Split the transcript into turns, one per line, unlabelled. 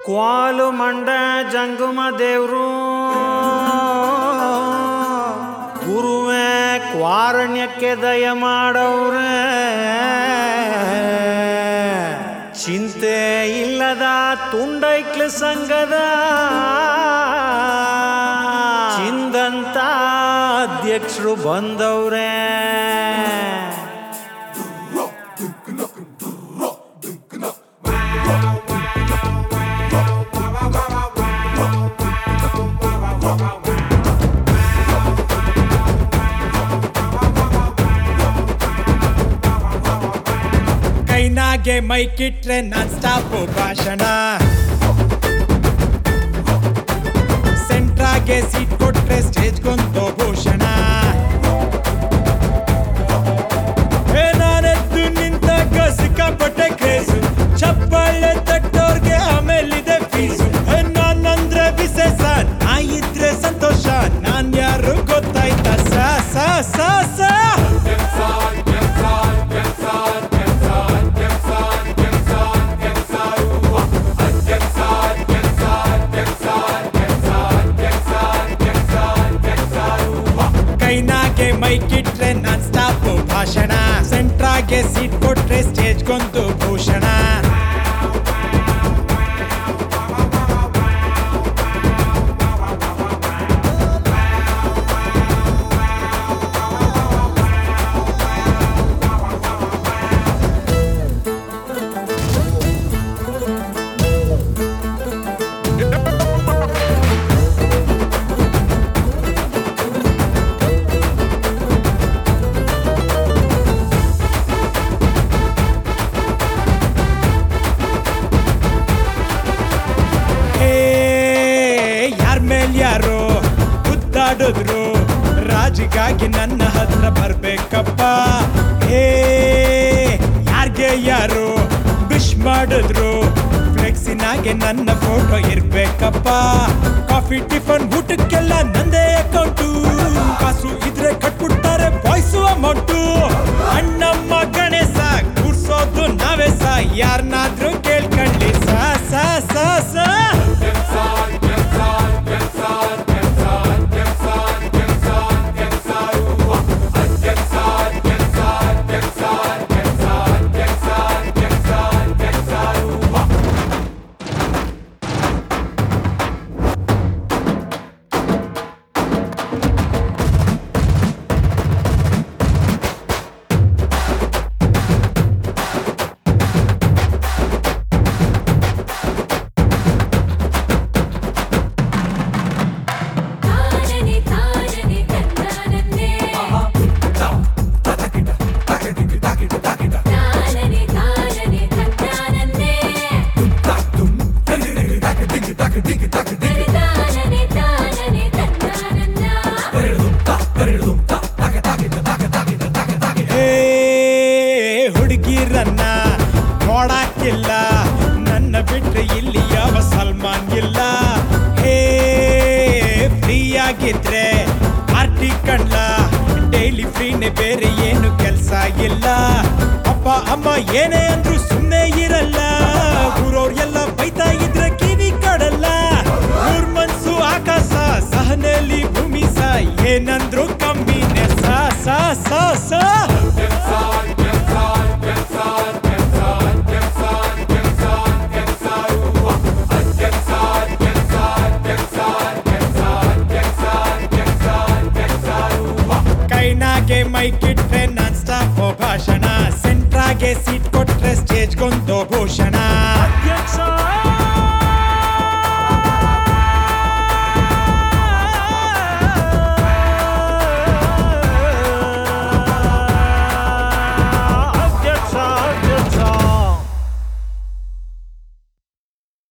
ಕ್ವಾಲು ಮಂಡ ಜಂಗುಮ ದೇವ್ರು ಗುರುವೇ ಕ್ವಾರಣ್ಯಕ್ಕೆ ದಯ ಮಾಡವ್ರೆ ಚಿಂತೆ ಇಲ್ಲದ ತುಂಡೈಕ್ಲ ಸಂಘದ ಚಿಂದಂತ ಅಧ್ಯಕ್ಷರು ಬಂದವ್ರೆ
ಕೈನಾಗೆ ಮೈಕಿಟ್ರೆ ನಾನ್ ಸ್ಟಾಪ್ ಭಾಷಣ ಸೆಂಟ್ರಾಗೆ ಸೀಟ್ ಕೊಟ್ರೆ ಸ್ಟೇಜ್ಗೊಂದು ಭೂಷಣ ಹೇ ನಾನೆದ್ದು ನಿಂತಾಗ ಸಿಕ್ಕಾಪಟ್ಟೆ ಕ್ರೇಜು ಚಪ್ಪಾಳೆ ತಟ್ಟೋರ್ಗೆ ಆಮೇಲಿದೆ ಫೀಸು ಹೇ ನಾನಂದ್ರೆ ವಿಶೇಷ ನಾ ಇದ್ರೆ ಸಂತೋಷ ನಾನ್ ಯಾರು ಗೊತ್ತಾಯ್ತಾ ಸಾ ಸಾ ಸಾ ಸಾ ಕೈನಾಗೆ ಮೈಕಿಟ್ರೆ ನಾನ್ ಸ್ಟಾಪ್ ಭಾಷಣ ಸೆಂಟ್ರಾಗೆ ಸೀಟ್ ಕೊಟ್ರೆ ಸ್ಟೇಜ್ಗೊಂದು ಭೂಷಣ ಏ ಯಾರ ಮೇಲ್ ಯಾರು ಗುದ್ದಾಡಿದ್ರು ರಾಜಿಗಾಗಿ ನನ್ನ ಹತ್ರ ಬರ್ಬೇಕಪ್ಪ ಏ ಯಾರ್ಗೆ ಯಾರು ವಿಶ್ ಮಾಡಿದ್ರು ಫ್ಲೆಕ್ಸಿನಾಗೆ ನನ್ನ ಫೋಟೋ ಇರ್ಬೇಕಪ್ಪ ಕಾಫಿ ಟಿಫನ್ ಊಟಕ್ಕೆಲ್ಲ ನಂದೇ ಅಕೌಂಟು ಕಾಸು ಇದ್ರೆ ಕಟ್ಬಿಡ್ತಾರೆ ಬಾಯ್ಸು ಅಮೌಂಟು ಅಣ್ಣಮ್ಮ ಗಣೇಶ ಕೂರ್ಸೋದು ನಾವೇ ಸಾ ಯಾರನ್ನಾದ್ರೂ ಕೇಳ್ಕೊಳ್ಳಿ ಸಾ ಸಾ ಸಾ ಸಾ
ತಾನನೆ ತಾನನೆ ತಂದಾನನ್ನೇ ತಾನನೆ ತಾನನೆ ತಂದಾನನ್ನೇ ತಾನನೆ ತಾನನೆ ತಂದಾನನ್ನ
ಏ ಹುಡುಗಿರನ್ನ ನೋಡಕ್ಕಿಲ್ಲ ನನ್ನ ಬಿಟ್ರೆ ಇಲ್ಲಿ ಯಾವ ಸಲ್ಮಾನ್ ಇಲ್ಲ ಹೇ ಫ್ರೀ ಆಗಿದ್ರೆ ಪಾರ್ಟಿ ಕಣ್ಲ ಡೈಲಿ ಫ್ರೀನೆ ಬೇರೆ ಏನು ಕೆಲ್ಸ ಇಲ್ಲ ಅಪ್ಪ ಅಮ್ಮ ಏನೇ ಅಂದ್ರು ಸುಮ್ಮನೆ ಇರಲ್ಲ ಊರವ್ರ್ ಎಲ್ಲ ಬೈತಾ ಇದ್ರೆ ಕಿವಿ ಕಡಲ್ಲ ಊರ್ ಮನ್ಸು ಆಕಾಶ ಸಹನೆಲಿ ಭೂಮಿ ಸ ಏನಂದ್ರು ಕಮ್ಮಿನೇ ಸಾ ಸಾ ಸಾ ಸಾ ಕೈನಾಗೆ ಮೈಕಿಟ್ರೆ ನಾನ್ ಸ್ಟಾಪ್ ಭಾಷಣ ಸೆಂಟ್ರಾಗೆ ಸೀಟ್ ಕೊಟ್ರೆ ಸ್ಟೇಜ್ಗೊಂದು ಭೂಷಣ
ಅಧ್ಯಕ್ಷ